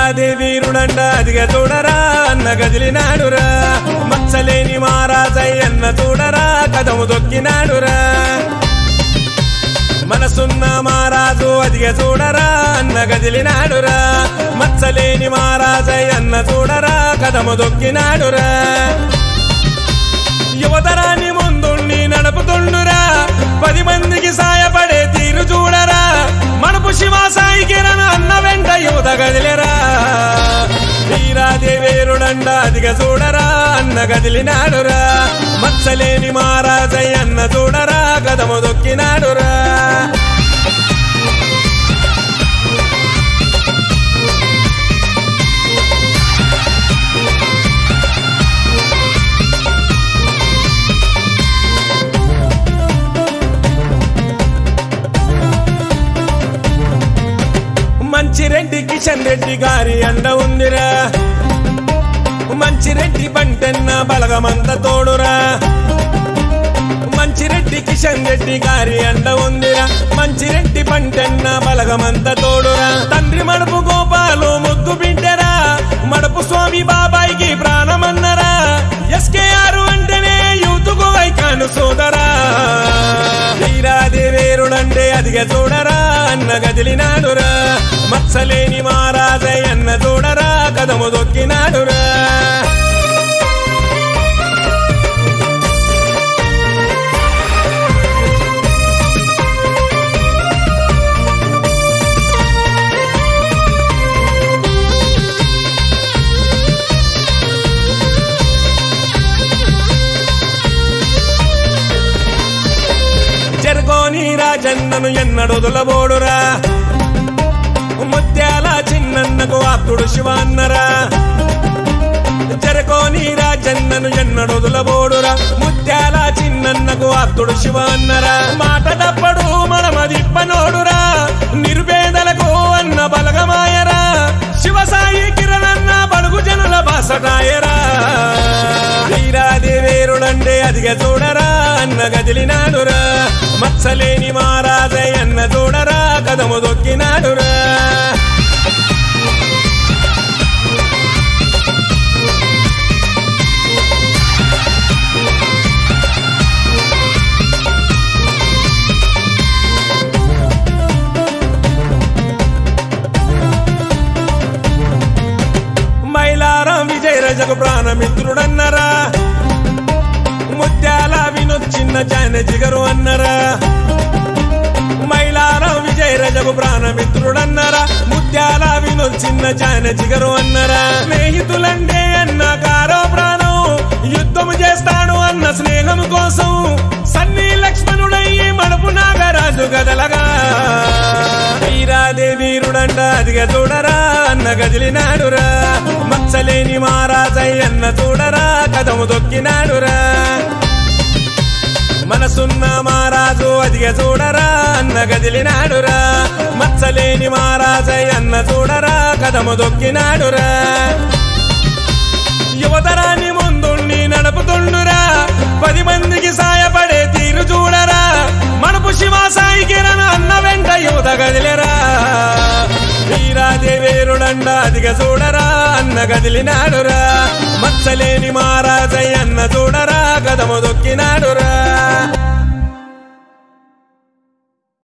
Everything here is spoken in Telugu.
వీరాది వీరుడండ అదిగా చూడరా అన్న గదిలినాడురా మచ్చలేని మారాజయ్య అన్న చూడరా కదము దొక్కినాడురా మనసున్న మారాజు అదిగా చూడరా అన్న గదిలినాడురా మచ్చలేని మారాజయ్య అన్న చూడరా కదము దొక్కినాడురా యువతరాన్ని ముందుండి నడుపుతుండురా పది మందికి సాయపడే తీరు చూడరా మనపు శివ సాయి కిరణ్ అన్న వెంట యువత గదిలేరా వీరాదేవేరుడండ అదిగ చూడరా అన్న గదిలినాడురా మచ్చలేని మారాజయ్య అన్న చూడరా గదము దొక్కినాడురా మంచిరెడ్డి కిషన్ రెడ్డి గారి అండ ఉందిరా మంచిరెడ్డి బంటన్న బలగమంత తోడురా మంచిరెడ్డి కిషన్ రెడ్డి గారి అండ ఉందిరా మంచిరెడ్డి బంటన్న బలగమంత తోడురా తండ్రి మడుపు గోపాలు ముద్దు బిడ్డరా మడుపు స్వామి బాబాయికి ప్రాణమన్నరా ఎస్కేఆర్ అంటేనే యూతుకు వైకాను సోదరా వీరాదేవేరుడంటే అదిగ చూడరా అన్న గదిలినాడురా మత్సలేని మారాజయ్య అన్న చూడరా కదము దొక్కినాడురా చెరుకోని రాజన్నను ఎన్నడొదలబోడురా ముత్యాల చిన్నన్నకు ఆప్తుడు శివ అన్నరా చెరకోని రాజన్నను ఎన్నడొదలబోడురా ముత్యాల చిన్నన్నకు ఆప్తుడు శివ అన్నరా మాట తప్పడు మనమదిప్పనోడురా నిరుపేదలకు అన్న బలగమాయరా శివ సాయి కిరణన్న బడుగు జనుల బాసటాయరా వీరాదేవేరుడండే అదిగ చూడరా అన్న గదిలినాడురా మత్సలేని మారాజయ్య అన్న చూడరా కదము దొక్కినాడురా మైలారం విజయ రజకు ప్రాణమిత్రుడన్నరా ముత్యాల వినోద్ చిన్న చాయన జిగరు అన్నరా మైలారం విజయ రజకు ప్రాణమిత్రుడన్నరా ముత్యాల వినోద్ చిన్న చాయన జిగరు అన్నరా స్నేహితులండే అన్న కారో ప్రాణం యుద్ధము చేస్తాడు అన్న స్నేహం కోసం సన్నీ లక్ష్మణుడయ్యి మడుపు నాగరాజు గదలగా వీరాదే వీరుడంట అదిగా చూడరా అన్న గదిలినాడురా మచ్చలేని మారాజయ్య అన్న చూడరా కదము దొక్కినాడురా మనసున్న మారాజు అదిగ చూడరా అన్న గదిలినాడురా మచ్చలేని మారాజయ్య అన్న చూడరా కదము దొక్కినాడురా యువతరాన్ని ముందుండి నడుపుతుండురా పది మందికి సాయపడే తీరు చూడరా మనపు శివ సాయి కిరణ్ అన్న వెంట యువత గదిలేరా వీరాదేవేరుడండ అదిగ చూడరా అన్న గదిలినాడురా మచ్చలేని మారాజయ్య అన్న చూడరా గదము దొక్కినాడురా